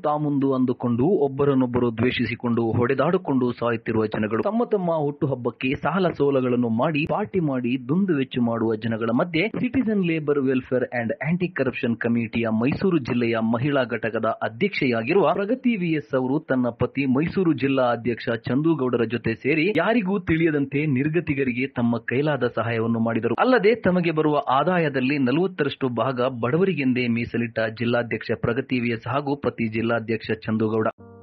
ತಾಮುಂದು ಅಂದುಕೊಂಡು ಒಬ್ಬರನ್ನೊಬ್ಬರು ದ್ವೇಷಿಸಿಕೊಂಡು ಹೊಡೆದಾಡಿಕೊಂಡು ಸಾಯುತ್ತಿರುವ ಜನಗಳು ತಮ್ಮ ತಮ್ಮ ಹುಟ್ಟುಹಬ್ಬಕ್ಕೆ ಸಾಲ ಸೋಲಗಳನ್ನು ಮಾಡಿ ಪಾರ್ಟಿ ಮಾಡಿ ದುಂದು ವೆಚ್ಚು ಮಾಡುವ ಜನಗಳ ಮಧ್ಯೆ citizen labour welfare and anti corruption ಕಮಿಟಿಯ ಮೈಸೂರು ಜಿಲ್ಲೆಯ ಮಹಿಳಾ ಘಟಕದ ಅಧ್ಯಕ್ಷೆಯಾಗಿರುವ ಪ್ರಗತಿ ವಿಎಸ್ ಅವರು ತನ್ನ ಪತಿ ಮೈಸೂರು ಜಿಲ್ಲಾ ಅಧ್ಯಕ್ಷ ಚಂದುಗೌಡರ ಜೊತೆ ಸೇರಿ ಯಾರಿಗೂ ತಿಳಿಯದಂತೆ ನಿರ್ಗತಿಗರಿಗೆ ತಮ್ಮ ಕೈಲಾದ ಸಹಾಯವನ್ನು ಮಾಡಿದರು ಅಲ್ಲದೆ ತಮಗೆ ಬರುವ ಆದಾಯದಲ್ಲಿ ನಲವತ್ತರಷ್ಟು ಭಾಗ ಬಡವರಿಗೆಂದೇ ಮೀಸಲಿಟ್ಟ ಜಿಲ್ಲಾಧ್ಯಕ್ಷ ಪ್ರಗತಿ ವಿಎಸ್ ಹಾಗೂ ಪತಿ ಜಿಲ್ಲಾಧ್ಯಕ್ಷ ಚಂದುಗೌಡ